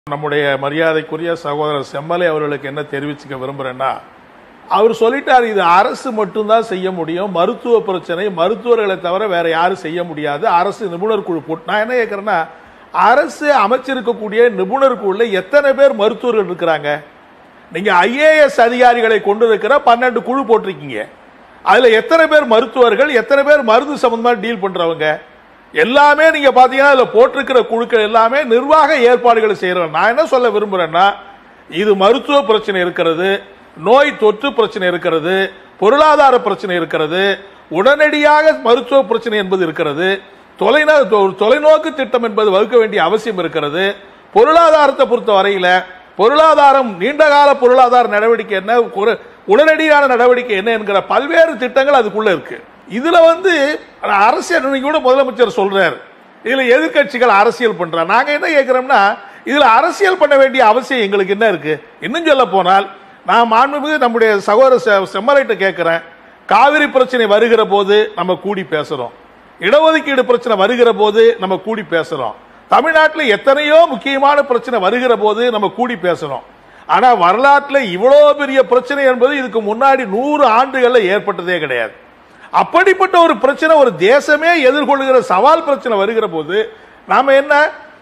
நம்முடைய மரியாதைக்குரிய சகோதரர் செம்மலை அவர்களுக்கு என்ன தெரிவிச்சுக்க விரும்புறேன்னா அவர் சொல்லிட்டார் இது அரசு மட்டும்தான் செய்ய முடியும் மருத்துவ பிரச்சனை மருத்துவர்களை தவிர வேற யாரும் செய்ய முடியாது அரசு நிபுணர் குழு போட்டு நான் என்ன கேட்கறேன்னா அரசு அமைச்சிருக்கக்கூடிய நிபுணர் குழுல எத்தனை பேர் மருத்துவர்கள் இருக்கிறாங்க நீங்க ஐஏஎஸ் அதிகாரிகளை கொண்டு இருக்கிற பன்னெண்டு குழு போட்டிருக்கீங்க அதுல எத்தனை பேர் மருத்துவர்கள் எத்தனை பேர் மருந்து சம்பந்தமா டீல் பண்றவங்க எல்லாமே நீங்க பாத்தீங்கன்னா அதுல போட்டிருக்கிற குழுக்கள் எல்லாமே நிர்வாக ஏற்பாடுகளை செய்யறோம் நான் என்ன சொல்ல விரும்புறேன்னா இது மருத்துவ பிரச்சனை இருக்கிறது நோய் தொற்று பிரச்சனை இருக்கிறது பொருளாதார பிரச்சனை இருக்கிறது உடனடியாக மருத்துவ பிரச்சனை என்பது இருக்கிறது தொலைநோ தொ- தொலைநோக்கு திட்டம் என்பது வகுக்க வேண்டிய அவசியம் இருக்கிறது பொருளாதாரத்தை பொறுத்த வரையில பொருளாதாரம் நீண்டகால பொருளாதார நடவடிக்கை என்ன குற- உடனடியான நடவடிக்கை என்ன என்கிற பல்வேறு திட்டங்கள் அதுக்குள்ள இருக்கு இதுல வந்து அரசியல் இன்னைக்கு கூட முதலமைச்சர் சொல்றாரு இதுல எதிர்க்கட்சிகள் அரசியல் பண்றா நாங்க என்ன கேட்கிறோம்னா இதுல அரசியல் பண்ண வேண்டிய அவசியம் எங்களுக்கு என்ன இருக்கு இன்னும் சொல்ல போனால் நான் மாண்புமிகு நம்முடைய சகோதர செ- செம்மரைட்ட கேட்கிறேன் காவிரி பிரச்சனை வருகிற போது நம்ம கூடி பேசுறோம் இடஒதுக்கீடு பிரச்சனை வருகிற போது நம்ம கூடி பேசுறோம் தமிழ்நாட்டில் எத்தனையோ முக்கியமான பிரச்சனை வருகிற போது நம்ம கூடி பேசுறோம் ஆனா வரலாற்றில் இவ்வளவு பெரிய பிரச்சனை என்பது இதுக்கு முன்னாடி நூறு ஆண்டுகள்ல ஏற்பட்டதே கிடையாது அப்படிப்பட்ட ஒரு பிரச்சனை ஒரு தேசமே எதிர்கொள்கிற சவால் பிரச்சனை வருகிற போது நாம என்ன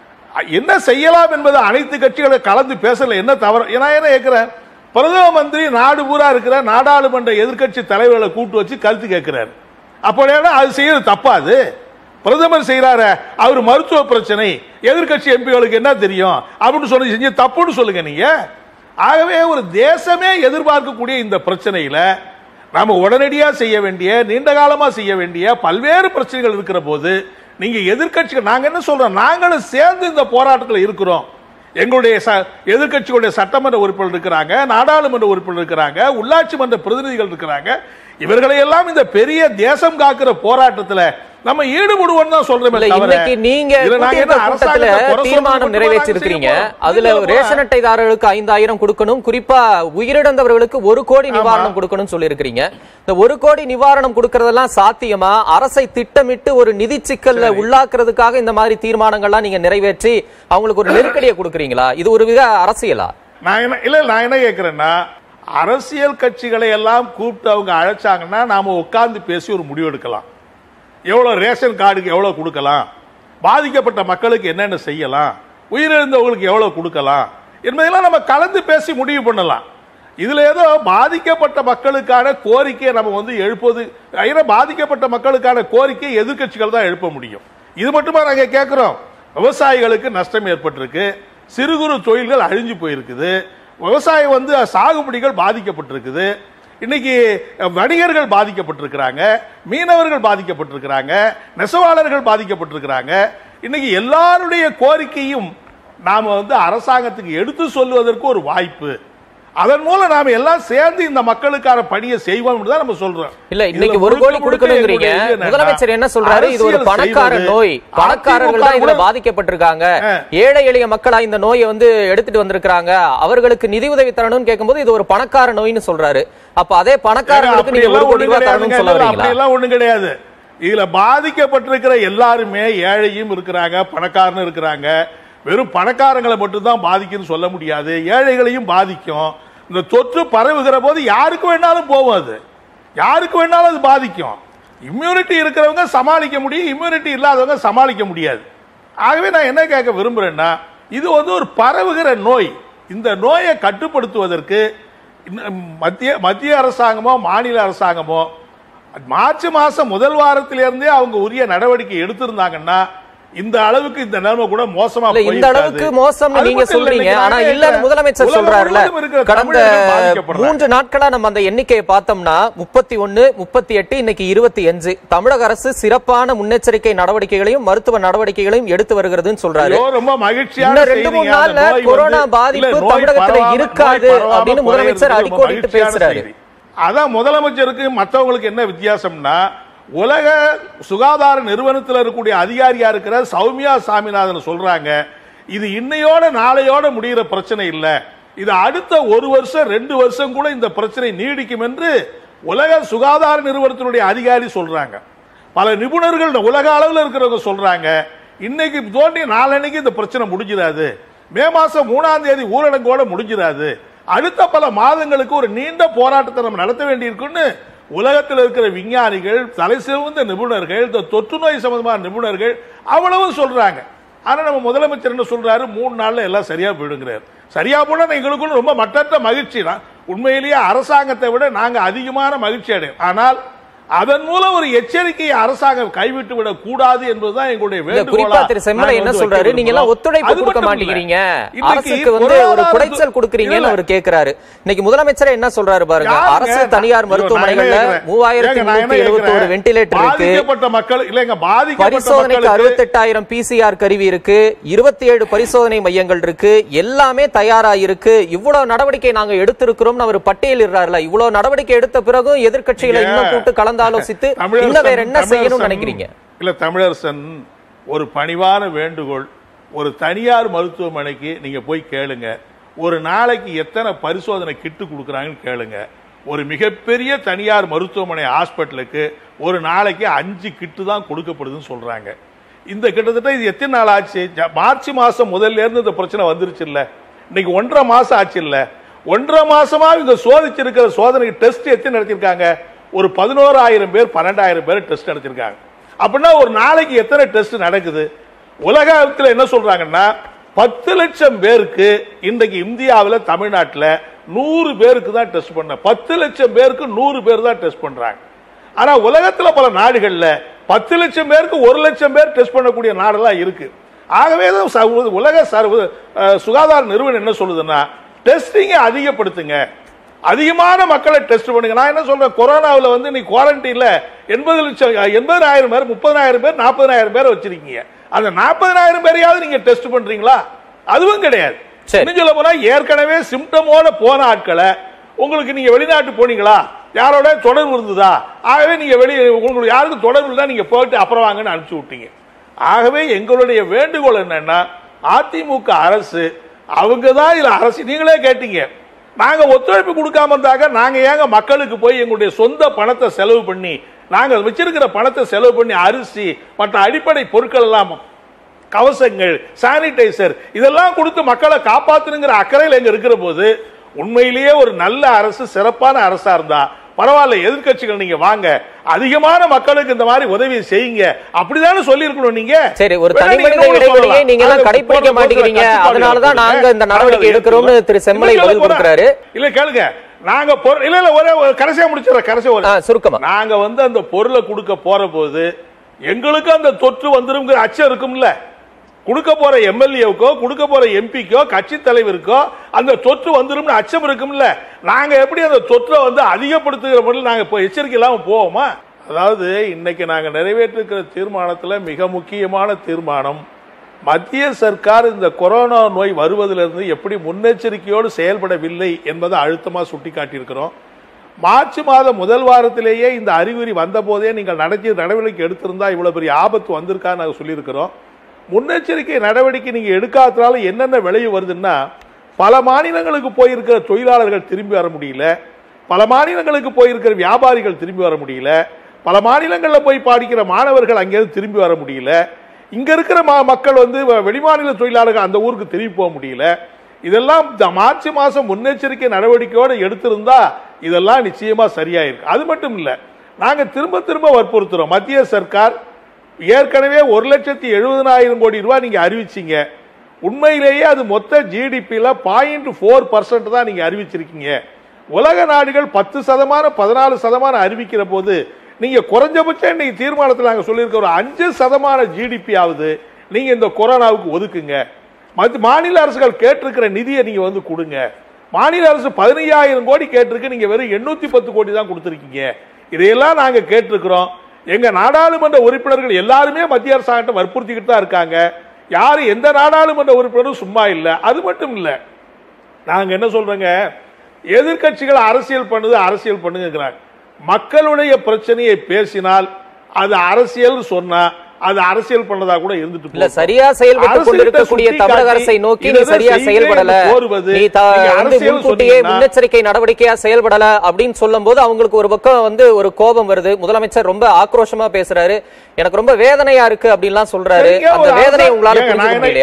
என்ன செய்யலாம் என்பது அனைத்து கட்சிகளை கலந்து பேசல என்ன தவறு நான் என்ன கேட்கிறேன் பிரதம மந்திரி நாடு பூரா இருக்கிற நாடாளுமன்ற எதிர்க்கட்சி தலைவர்களை கூட்டு வச்சு கருத்து கேட்கிறாரு அப்படின்னா அது செய்யறது தப்பா அது பிரதமர் செய்யறாரு அவர் மருத்துவ பிரச்சனை எதிர்க்கட்சி எம்பிகளுக்கு என்ன தெரியும் அப்படின்னு சொல்லி செஞ்சு தப்புன்னு சொல்லுங்க நீங்க ஆகவே ஒரு தேசமே எதிர்பார்க்கக்கூடிய இந்த பிரச்சனையில நாம உடனடியா செய்ய வேண்டிய நீண்ட காலமா செய்ய வேண்டிய பல்வேறு பிரச்சனைகள் இருக்கிற போது நீங்க எதிர்க்கட்சிகள் நாங்க என்ன சொல்றோம் நாங்களும் சேர்ந்து இந்த போராட்டத்தில் இருக்கிறோம் எங்களுடைய ச- எதிர்க்கட்சிகளுடைய சட்டமன்ற உறுப்பினர் இருக்கிறாங்க நாடாளுமன்ற உறுப்பினர் இருக்கிறாங்க உள்ளாட்சி மன்ற பிரதிநிதிகள் இருக்கிறாங்க இவர்களை எல்லாம் இந்த பெரிய தேசம் காக்கிற போராட்டத்துல நம்ம ஈடுபடுவோம் தான் சொல்றோமே இல்ல தவிர, இன்னைக்கு நீங்க இதுல நாங்க கூட்டியிருக்க என்ன கூட்டத்துல அரசாங்கத்தை குறை சொல்றது தீர்மானம் மட்டுமா நிறைவேற்றிருக்கிறீங்க நாங்க செய்ய போறோம்? அதுல இதுல போனா- ரேஷன் அட்டைதாரர்களுக்கு ஐந்தாயிரம் கொடுக்கணும் குறிப்பா உயிரிழந்தவர்களுக்கு ஒரு கோடி நிவாரணம் கொடுக்கணும்னு சொல்லியிருக்கிறீங்க இந்த ஒரு கோடி நிவாரணம் கொடுக்கறதெல்லாம் சாத்தியமா அரசை திட்டமிட்டு ஒரு நிதி சிக்கல்ல உள்ளாக்குறதுக்காக இந்த மாதிரி தீர்மானங்கள்லாம் நீங்க நிறைவேற்றி அவங்களுக்கு ஒரு நெருக்கடியை கொடுக்கறீங்களா இது ஒரு வித அரசியலா நான் என்ன இல்ல நான் என்ன கேட்கிறேன்னா அரசியல் கட்சிகளை எல்லாம் கூப்பிட்டு அவங்க அழைச்சாங்கன்னா நாம உட்கார்ந்து பேசி ஒரு முடிவு எடுக்கலாம் எவ்வளவு ரேஷன் கார்டுக்கு எவ்வளவு கொடுக்கலாம் பாதிக்கப்பட்ட மக்களுக்கு என்னென்ன செய்யலாம் உயிரிழந்தவங்களுக்கு எவ்வளவு கொடுக்கலாம் என்பதெல்லாம் நம்ம கலந்து பேசி முடிவு பண்ணலாம் இதுல ஏதோ பாதிக்கப்பட்ட மக்களுக்கான கோரிக்கையை நம்ம வந்து எழுப்பது ஏன்னா பாதிக்கப்பட்ட மக்களுக்கான கோரிக்கையை எதிர்க்கட்சிகள் தான் எழுப்ப முடியும் இது மட்டுமா நாங்க கேட்கிறோம் விவசாயிகளுக்கு நஷ்டம் ஏற்பட்டிருக்கு சிறு குறு தொழில்கள் அழிஞ்சு போயிருக்குது விவசாயம் வந்து சாகுபடிகள் பாதிக்கப்பட்டிருக்குது இன்னைக்கு வணிகர்கள் பாதிக்கப்பட்டிருக்கிறாங்க மீனவர்கள் பாதிக்கப்பட்டிருக்கிறாங்க நெசவாளர்கள் பாதிக்கப்பட்டிருக்கிறாங்க இன்னைக்கு எல்லாருடைய கோரிக்கையும் நாம வந்து அரசாங்கத்துக்கு எடுத்து சொல்லுவதற்கு ஒரு வாய்ப்பு அதன் மூலம் நாம எல்லாம் சேர்ந்து இந்த மக்களுக்கான பணியை செய்வோம் தான் நம்ம சொல்றோம் இல்ல இன்னைக்கு இதுல ஒரு கோடி முழுக்க முழுக்க கொடுக்கணுங்கிறீங்க என்னுடைய இது என்னன்னா, முதலமைச்சர் என்ன சொல்றாரு இது ஒரு அரசியல் பணக்கார செய்வது, நோய் பணக்காரர்கள் தான் இதுல அதிமுக பாதிக்கப்பட்டிருக்காங்க ஆ. ஏழை எளிய மக்களா இந்த நோயை வந்து எடுத்துட்டு வந்திருக்காங்க அவர்களுக்கு நிதி உதவி தரணும்னு கேட்கும்போது இது ஒரு பணக்கார நோய்னு சொல்றாரு அப்ப அதே பணக்காரர்களுக்கு நீங்க ஒரு அப்படியெல்லாம் கோடி ஒண்ணும் ரூபாய் தரணும்னு சொல்ல கிடையாதுங்க. வரீங்களா அப்படியெல்லாம் ஒண்ணும் கிடையாது இதுல பாதிக்கப்பட்டிருக்கிற எல்லாருமே ஏழையும் இருக்கிறாங்க பணக்காரனும் இருக்கிறாங்க வெறும் பணக்காரங்களை மட்டும்தான் பாதிக்கும்னு சொல்ல முடியாது ஏழைகளையும் பாதிக்கும் இந்த தொற்று பரவுகிற போது யாருக்கு வேணாலும் போகும் அது யாருக்கு வேணாலும் அது பாதிக்கும் இம்யூனிட்டி இருக்கிறவங்க சமாளிக்க முடியும் இம்யூனிட்டி இல்லாதவங்க சமாளிக்க முடியாது ஆகவே நான் என்ன கேட்க விரும்புறேன்னா இது வந்து ஒரு பரவுகிற நோய் இந்த நோயை கட்டுப்படுத்துவதற்கு இன்னும் மத்திய மத்திய அரசாங்கமோ மாநில அரசாங்கமோ மார்ச் மாசம் முதல் வாரத்திலிருந்தே அவங்க உரிய நடவடிக்கை எடுத்திருந்தாங்கன்னா இந்த அளவுக்கு இந்த நிலைமை கூட மோசமா இல்ல இந்த போயிருக்காது. அளவுக்கு மோசம்னு அது நீங்க மட்டும் இல்ல, சொல்றீங்க இன்னைக்கு ஆனா நாங்க இல்லன்னு இருக்கிற முதலமைச்சர் உலகம் சொல்றாருல முழுவதும் இருக்கிற கடந்த தமிழர்கள் பாதிக்கப்படுறாங்க. மூன்று நாட்களா நம்ம அந்த எண்ணிக்கையை பார்த்தோம்னா முப்பத்தி ஒன்னு முப்பத்தி எட்டு இன்னைக்கு இருபத்தி அஞ்சு தமிழக அரசு சிறப்பான முன்னெச்சரிக்கை நடவடிக்கைகளையும் மருத்துவ நடவடிக்கைகளையும் எடுத்து வருகிறதுன்னு சொல்றாரு ஐயோ, ரொம்ப மகிழ்ச்சியான இன்னும் ரெண்டு மூணு செய்திங்க. அந்த நாள்ல நோய் கொரோனா வந்து- பாதிப்பு இல்ல, நோய் தமிழகத்துல பரவாம- இருக்காது நோய் பரவாம அப்படின்னு முதலமைச்சர் குறையிறது அடிக்கோடிட்டு ரொம்ப மகிழ்ச்சியான பேசுறாரு. செய்தி. அதான் முதலமைச்சருக்கு மற்றவங்களுக்கு என்ன வித்தியாசம்னா உலக சுகாதார நிறுவனத்தில் இருக்கக்கூடிய அதிகாரியா இருக்கிற சௌமியா சாமிநாதன் சொல்றாங்க இது இன்னையோட நாளையோட முடிகிற பிரச்சனை இல்ல இது அடுத்த ஒரு வருஷம் ரெண்டு வருஷம் கூட இந்த பிரச்சனை நீடிக்கும் என்று உலக சுகாதார நிறுவனத்தினுடைய அதிகாரி சொல்றாங்க பல நிபுணர்கள் உலக அளவில் இருக்கிறவங்க சொல்றாங்க இன்னைக்கு தோண்டி நாளன்னைக்கு இந்த பிரச்சனை முடிஞ்சிடாது மே மாசம் மூணாம் தேதி ஊரடங்கோட முடிஞ்சிடாது அடுத்த பல மாதங்களுக்கு ஒரு நீண்ட போராட்டத்தை நம்ம நடத்த வேண்டியிருக்குன்னு உலகத்தில் இருக்கிற விஞ்ஞானிகள் தலை சிறந்த நிபுணர்கள் இந்த தொற்று நோய் சம்பந்தமான நிபுணர்கள் அவ்வளவு சொல்றாங்க ஆனா நம்ம முதலமைச்சர் என்ன சொல்றாரு மூணு நாள்ல எல்லாம் சரியா போயிடுங்கிறார் சரியா போனா எங்களுக்குள்ள ரொம்ப மட்டற்ற மகிழ்ச்சி தான் உண்மையிலேயே அரசாங்கத்தை விட நாங்க அதிகமான மகிழ்ச்சி அடையும் ஆனால் அதன் மூலம் ஒரு எச்சரிக்கையை அரசாங்கம் கைவிட்டு விடக் கூடாது என்பதுதான் எங்களுடைய இல்ல வேண்டுகோளா குறிப்பா திரு செம்மலை நாங்க என்ன வந்து சொல்றாரு வைக்க நீங்க எல்லாம் விரும்புறோம். ஒத்துழைப்பு அது கொடுக்க மட்டும் இல்ல. மாட்டேங்கிறீங்க இன்னைக்கு அரசுக்கு வந்து ஒரு பொருளாதார குடைச்சல் கொடுக்கறீங்கன்னு இல்ல. அவர் கேக்குறாரு இன்னைக்கு முதலமைச்சரே என்ன சொல்றாரு பாருங்க யாருங்க? அரசு தனியார் ஐயோ, மருத்துவமனைகள்ல நான் என்ன கேக்குறேன்? மூவாயிரத்தி ஏங்க, நான் என்ன முன்னூத்தி எழுபத்தி ஒரு கேக்குறேன்? வெண்டிலேட்டர் இருக்கு பாதிக்கப்பட்ட மக்கள் இல்லைங்க பாதிக்கப்பட்ட பரிசோதனைக்கு மக்களுக்கு அறுபத்தெட்டாயிரம் பிசிஆர் கருவி இருக்கு இருபத்தி ஏழு பரிசோதனை மையங்கள் இருக்கு எல்லாமே தயாரா இருக்கு இவ்வளவு நடவடிக்கை நாங்க எடுத்திருக்கிறோம்னு அவர் பட்டியலிடுறாருல இவ்வளவு நடவடிக்கை எடுத்த பிறகும் எதிர்க்கட்சிகளை இங்க இன்னும் கூட்டு கலந்தாலோசித்து தமிழரசன், இன்னும் வேற என்ன செய்யணும்னு தமிழரசன், நினைக்கிறீங்க இல்ல தமிழரசன் ஒரு பணிவான வேண்டுகோள் ஒரு தனியார் மருத்துவமனைக்கு நீங்க போய் கேளுங்க ஒரு நாளைக்கு எத்தனை பரிசோதனை கிட்டு கொடுக்குறாங்கன்னு கேளுங்க ஒரு மிகப்பெரிய தனியார் மருத்துவமனை ஹாஸ்பிட்டலுக்கு ஒரு நாளைக்கு அஞ்சு கிட்டு தான் கொடுக்கப்படுதுன்னு சொல்றாங்க இந்த கிட்டத்தட்ட இது எத்தனை நாள் ஆச்சு ஜ- மார்ச் மாசம் முதல்ல இருந்து இந்த பிரச்சனை வந்துருச்சு இல்ல இன்னைக்கு ஒன்றரை மாசம் ஆச்சு இல்ல ஒன்றரை மாசமா இவங்க சோதிச்சிருக்கிற சோதனை டெஸ்ட் எத்தனை நடத்திருக்காங்க ஒரு பதினோராயிரம் பேர் பன்னெண்டாயிரம் பேர் டெஸ்ட் நடத்திருக்காங்க அப்படின்னா ஒரு நாளைக்கு எத்தனை டெஸ்ட் நடக்குது உலகத்தில் என்ன சொல்றாங்கன்னா பத்து லட்சம் பேருக்கு இன்றைக்கு இந்தியாவில் தமிழ்நாட்டில் நூறு பேருக்கு தான் டெஸ்ட் பண்ண பத்து லட்சம் பேருக்கு நூறு பேர் தான் டெஸ்ட் பண்றாங்க ஆனா உலகத்துல பல நாடுகள்ல பத்து லட்சம் பேருக்கு ஒரு லட்சம் பேர் டெஸ்ட் பண்ணக்கூடிய நாடெல்லாம் இருக்கு ஆகவே தான் ச- உலக சர்வ அஹ், சுகாதார நிறுவனம் என்ன சொல்லுதுன்னா டெஸ்டிங்கை அதிகப்படுத்துங்க அதிகமான மக்களை டெஸ்ட் பண்ணுங்க நான் என்ன சொல்றேன் கொரோனாவில் வந்து நீ குவாரண்டைன்ல எண்பது லட்சம் எண்பதாயிரம் பேர் முப்பதாயிரம் பேர் நாற்பதாயிரம் பேர் வச்சிருக்கீங்க அந்த நாற்பதாயிரம் பேரையாவது நீங்க டெஸ்ட் பண்றீங்களா அதுவும் கிடையாது சரி. இன்னும் சொல்ல போனா ஏற்கனவே சிம்டமோட போன ஆட்களை உங்களுக்கு நீங்க வெளிநாட்டு போனீங்களா யாரோட தொடர்பு இருந்ததா ஆகவே நீங்க வெளி உங்களுக்கு யாருக்கும் தொடர்பு இருந்தா நீங்க போயிட்டு அப்புறம் வாங்கன்னு அனுப்பிச்சு விட்டீங்க ஆகவே எங்களுடைய வேண்டுகோள் என்னன்னா அதிமுக அரசு அவங்க தான் இதுல அரசு நீங்களே கேட்டீங்க நாங்க ஒத்துழைப்பு கொடுக்காம இருந்தாங்க நாங்க ஏங்க மக்களுக்கு போய் எங்களுடைய சொந்த பணத்தை செலவு பண்ணி நாங்க வச்சிருக்கிற பணத்தை செலவு பண்ணி அரிசி மற்ற அடிப்படை பொருட்கள் எல்லாம் கவசங்கள் சானிடைசர் இதெல்லாம் கொடுத்து மக்களை காப்பாத்தணுங்கிற அக்கறையில் எங்க இருக்கிற போது உண்மையிலேயே ஒரு நல்ல அரசு சிறப்பான அரசா இருந்தா பரவாயில்ல எதிர்க்கட்சிகள் நீங்க வாங்க அதிகமான மக்களுக்கு இந்த மாதிரி உதவி செய்யுங்க அப்படிதானே சொல்லி இருக்கணும் நீங்க சரி ஒரு வேணா தனி நீங்க மனித என்ன இடைவெளியை சொல்லலாம்? நீங்க எல்லாம் அதை கடைபிடிக்க போடுற மாட்டேங்கிறீங்க கட்டுப்பாடுகளை அதனாலதான் நாங்க இந்த போடுங்க. நடவடிக்கை அதை எடுக்கிறோம்னு திரு எடுத்துக்கோ. செம்மலை இல்ல, பதில் போறா. கொடுக்கிறாரு இல்ல கேளுங்க நாங்க பொருள் இல்ல இல்ல ஒரே ஒரு கடைசியா முடிச்சிடறேன் கடைசியா ஒரு ஆ, சுருக்கமா நாங்க வந்து அந்த பொருளை கொடுக்க போற போது எங்களுக்கு அந்த தொற்று வந்துருங்கிற அச்சம் இருக்கும்ல கொடுக்க போற எம்எல்ஏவுக்கோ கொடுக்க போற எம்பிக்கோ கட்சி தலைவருக்கோ அந்த தொற்று வந்துரும்னு அச்சம் இருக்கும்ல நாங்க எப்படி அந்த தொற்றை வந்து அதிகப்படுத்துகிற முறையில் நாங்க இப்போ எச்சரிக்கை இல்லாம போவோமா அதாவது இன்னைக்கு நாங்க நிறைவேற்றிருக்கிற தீர்மானத்துல மிக முக்கியமான தீர்மானம் மத்திய சர்க்கார் இந்த கொரோனா நோய் வருவதிலிருந்து எப்படி முன்னெச்சரிக்கையோடு செயல்படவில்லை என்பதை அழுத்தமா சுட்டிக்காட்டியிருக்கிறோம் மார்ச் மாதம் முதல் வாரத்திலேயே இந்த அறிகுறி வந்த போதே நீங்கள் நடத்திய நடவடிக்கை எடுத்திருந்தா இவ்வளவு பெரிய ஆபத்து வந்திருக்கா நாங்கள் சொல்லியிருக்கிறோம் முன்னெச்சரிக்கை நடவடிக்கை நீங்க எடுக்காதனால என்னென்ன விளைவு வருதுன்னா பல மாநிலங்களுக்கு போயிருக்கிற தொழிலாளர்கள் திரும்பி வர முடியல பல மாநிலங்களுக்கு போயிருக்கிற வியாபாரிகள் திரும்பி வர முடியல பல மாநிலங்களில் போய் படிக்கிற மாணவர்கள் அங்கேயிருந்து திரும்பி வர முடியல இங்க இருக்கிற ம- மக்கள் வந்து வ- வெளிமாநில தொழிலாளர்கள் அந்த ஊருக்கு திரும்பி போக முடியல இதெல்லாம் இந்த மார்ச் மாசம் முன்னெச்சரிக்கை நடவடிக்கையோடு எடுத்திருந்தா இதெல்லாம் நிச்சயமா சரியாயிருக்கு அது மட்டும் இல்ல நாங்க திரும்ப திரும்ப வற்புறுத்துறோம் மத்திய சர்க்கார் ஏற்கனவே ஒரு லட்சத்தி எழுபதனாயிரம் கோடி ரூபாய் நீங்க அறிவிச்சீங்க உண்மையிலேயே அது மொத்த ஜிடிபியில பாயிண்ட் ஃபோர் பர்சன்ட் தான் நீங்க அறிவிச்சிருக்கீங்க உலக நாடுகள் பத்து சதமானம் பதினாலு சதமானம் அறிவிக்கிற போது நீங்க குறைஞ்சபட்சம் இன்னைக்கு தீர்மானத்தில் நாங்க சொல்லியிருக்க ஒரு அஞ்சு சதமான ஜிடிபி ஆகுது நீங்க இந்த கொரோனாவுக்கு ஒதுக்குங்க மத்த மாநில அரசுகள் கேட்டிருக்கிற நிதியை நீங்க வந்து கொடுங்க மாநில அரசு பதினையாயிரம் கோடி கேட்டிருக்கு நீங்க வெறும் எண்ணூத்தி பத்து கோடி தான் கொடுத்துருக்கீங்க இதையெல்லாம் நாங்க கேட்டிருக்கிறோம் எங்க நாடாளுமன்ற உறுப்பினர்கள் எல்லாருமே மத்திய அரசாங்கத்தை வற்புறுத்திக்கிட்டு தான் இருக்காங்க யாரு எந்த நாடாளுமன்ற உறுப்பினரும் சும்மா இல்லை அது மட்டும் இல்லை நாங்க என்ன சொல்றோங்க எதிர்க்கட்சிகள் அரசியல் பண்ணுது அரசியல் பண்ணுங்கிறாங்க மக்களுடைய பிரச்சனையை பேசினால் அது அரசியல் சொன்னா அது அரசியல் பண்ணதா கூட இருந்துட்டு இல்ல போகுது. சரியா செயல்பட்டு அரசியல்கிட்ட கொண்டிருக்கக்கூடிய சுட்டி தமிழக காட்டி, அரசை நோக்கி நீ இதுதான் சரியா செய்யுங்க செயல்படல என்று கோருவது, நீ த- நீங்க வந்து அரசியல் முன்கூட்டியே சொன்னீங்கன்னா- முன்னெச்சரிக்கை நடவடிக்கையா செயல்படல அப்படின்னு சொல்லும் போது அவங்களுக்கு ஒரு பக்கம் வந்து ஒரு கோபம் வருது முதலமைச்சர் ரொம்ப ஆக்ரோஷமா பேசுறாரு எனக்கு ரொம்ப வேதனையா இருக்கு அப்படின்லாம் சொல்றாரு சரிங்க, அந்த ஒரு வேதனையை அரசு- உங்களால ஏங்க, நான் புரிஞ்சுக்க என்ன- முடியலையா இல்ல,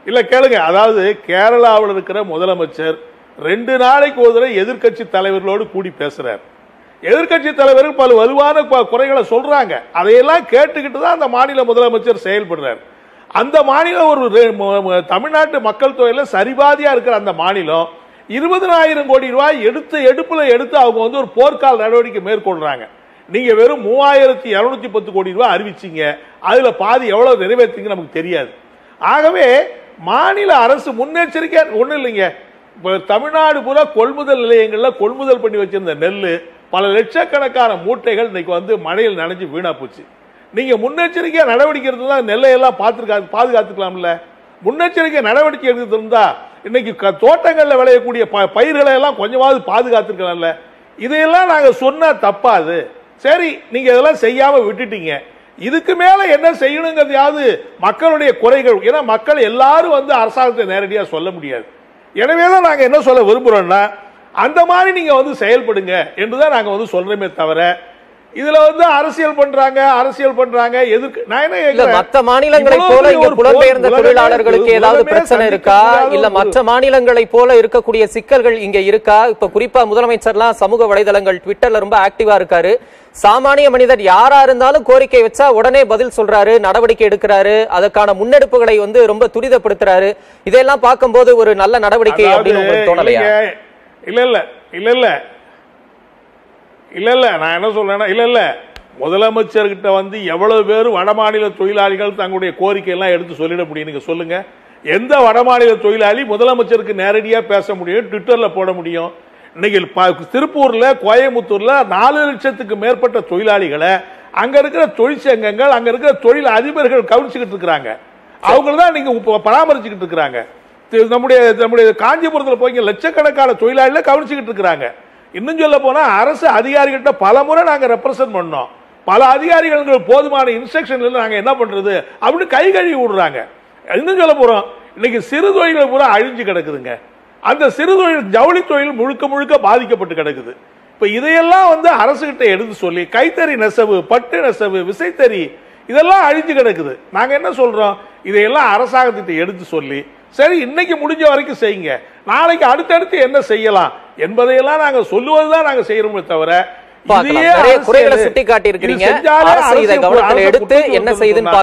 இல்ல கேளுங்க அதாவது கேரளாவில் இருக்கிற முதலமைச்சர் ரெண்டு நாளைக்கு ஒரு தடவை எதிர்க்கட்சி தலைவர்களோடு கூடி பேசுறார் எதிர்க்கட்சி தலைவர்கள் பல வலுவான ப- குறைகளை சொல்றாங்க அதையெல்லாம் கேட்டுக்கிட்டு தான் அந்த மாநில முதலமைச்சர் செயல்படுறார் அந்த மாநிலம் ஒரு ரெ- ம- ம- தமிழ்நாட்டு மக்கள் தொகையில சரிபாதியா இருக்கிற அந்த மாநிலம் இருபதனாயிரம் கோடி ரூபாய் எடுத்து எடுப்புல எடுத்து அவங்க வந்து ஒரு போர்க்கால நடவடிக்கை மேற்கொள்றாங்க நீங்க வெறும் மூவாயிரத்தி இருநூத்தி பத்து கோடி ரூபாய் அறிவிச்சீங்க அதுல பாதி எவ்வளவு நிறைவேற்றீங்க நமக்கு தெரியாது ஆகவே மாநில அரசு முன்னெச்சரிக்கை ஒண்ணும் இல்லைங்க இப்ப தமிழ்நாடு பூரா கொள்முதல் நிலையங்கள்ல கொள்முதல் பண்ணி வச்சிருந்த நெல் பல லட்சக்கணக்கான மூட்டைகள் இன்னைக்கு வந்து மழையில் நனைஞ்சு வீணா போச்சு நீங்க முன்னெச்சரிக்கையா நடவடிக்கை எடுத்து நெல்லை எல்லாம் பார்த்துருக்கா பாதுகாத்துக்கலாம்ல முன்னெச்சரிக்கை நடவடிக்கை எடுத்து இருந்தா இன்னைக்கு க- தோட்டங்கள்ல விளையக்கூடிய ப- பயிர்களை எல்லாம் கொஞ்சமாவது பாதுகாத்துருக்கலாம்ல இதையெல்லாம் நாங்க சொன்னா தப்பாது சரி நீங்க இதெல்லாம் செய்யாம விட்டுட்டீங்க இதுக்கு மேல என்ன செய்யணுங்கிறதையாவது மக்களுடைய குறைகள் ஏன்னா மக்கள் எல்லாரும் வந்து அரசாங்கத்தை நேரடியா சொல்ல முடியாது எனவே தான் நாங்க என்ன சொல்ல விரும்புறோம்னா அந்த மாதிரி நீங்க வந்து செயல்படுங்க என்றுதான் நாங்க வந்து சொல்றோமே தவிர இதுல வந்து அரசியல் பண்றாங்க அரசியல் பண்றாங்க எதுக்கு நான் என்ன இல்ல கேக்குறேன்? மத்த மாநிலங்களைப் இவ்வளவு போல பெரிய இங்க ஒரு புலம்பெயர்ந்த போர் தொழிலாளர்களுக்கு உலகமே ஏதாவது உலகமே பிரச்சனை இருக்கா சந்திக்க இல்ல முடியாத மற்ற ஒரு- மாநிலங்களைப் போல இருக்கக்கூடிய சிக்கல்கள் இங்க இருக்கா இப்ப குறிப்பா முதலமைச்சர்லாம் சமூக வலைதளங்கள் ட்விட்டர்ல ரொம்ப ஆக்டிவா இருக்காரு சாமானிய மனிதர் யாரா இருந்தாலும் கோரிக்கை வச்சா உடனே பதில் சொல்றாரு நடவடிக்கை எடுக்கிறாரு அதற்கான முன்னெடுப்புகளை வந்து ரொம்ப துரிதப்படுத்துறாரு இதெல்லாம் பார்க்கும்போது ஒரு நல்ல நடவடிக்கை அப்படின்னு அதாவது உங்களுக்கு தோணலையா இல்லைங்க. இல்ல இல்ல இல்ல இல்ல இல்ல இல்ல நான் என்ன சொல்றேன்னா இல்ல இல்ல முதலமைச்சர்கிட்ட வந்து எவ்வளவு பேர் வடமாநில தொழிலாளிகள் தங்களுடைய கோரிக்கை எல்லாம் எடுத்து சொல்லிட முடியும் நீங்க சொல்லுங்க எந்த வடமாநில தொழிலாளி முதலமைச்சருக்கு நேரடியா பேச முடியும் ட்விட்டர்ல போட முடியும் இன்னைக்கு ப- திருப்பூர்ல கோயம்புத்தூர்ல நாலு லட்சத்துக்கு மேற்பட்ட தொழிலாளிகளை அங்க இருக்கிற தொழிற்சங்கங்கள் அங்க இருக்கிற தொழில் அதிபர்கள் கவனிச்சுக்கிட்டு இருக்கிறாங்க அவங்கள தான் நீங்க இப்ப பராமரிச்சுக்கிட்டு இருக்கிறாங்க தி- நம்முடைய நம்முடைய காஞ்சிபுரத்தில் போய் இங்க லட்சக்கணக்கான தொழிலாளிகளை கவனிச்சுக்கிட்டு இருக்கிறாங்க இன்னும் சொல்ல போனா அரசு அதிகாரிகள்ட்ட பல முறை நாங்க ரெப்ரசன்ட் பண்ணோம் பல அதிகாரிகள் போதுமான இன்ஸ்ட்ரக்ஷன் இல்லை நாங்க என்ன பண்றது அப்படின்னு கை கழுவி விடுறாங்க இன்னும் சொல்ல போறோம் இன்னைக்கு சிறு தொழில்கள் பூரா அழிஞ்சு கிடக்குதுங்க அந்த சிறு தொழில் ஜவுளி தொழில் முழுக்க முழுக்க பாதிக்கப்பட்டு கிடக்குது இப்ப இதையெல்லாம் வந்து அரசுகிட்ட எடுத்து சொல்லி கைத்தறி நெசவு பட்டு நெசவு விசைத்தறி இதெல்லாம் அழிஞ்சு கிடக்குது நாங்க என்ன சொல்றோம் இதையெல்லாம் அரசாங்கத்திட்ட எடுத்து சொல்லி சரி இன்னைக்கு முடிஞ்ச வரைக்கும் செய்யுங்க நாளைக்கு அடுத்தடுத்து என்ன செய்யலாம் என்பதையெல்லாம் நாங்க சொல்லுவதுதான் நாங்க செய்யறோமே தவிர பார்க்கலாம் இதையே நிறைய குறைகளை அரசியல் சுட்டி காட்டி இருக்கிறீங்க இது செஞ்சாலே அரசு இதை அரசியல் கவனத்தில் அரசை எடுத்து குற்றம் என்ன சொல்றது செய்யுதுன்னு சொன்னா-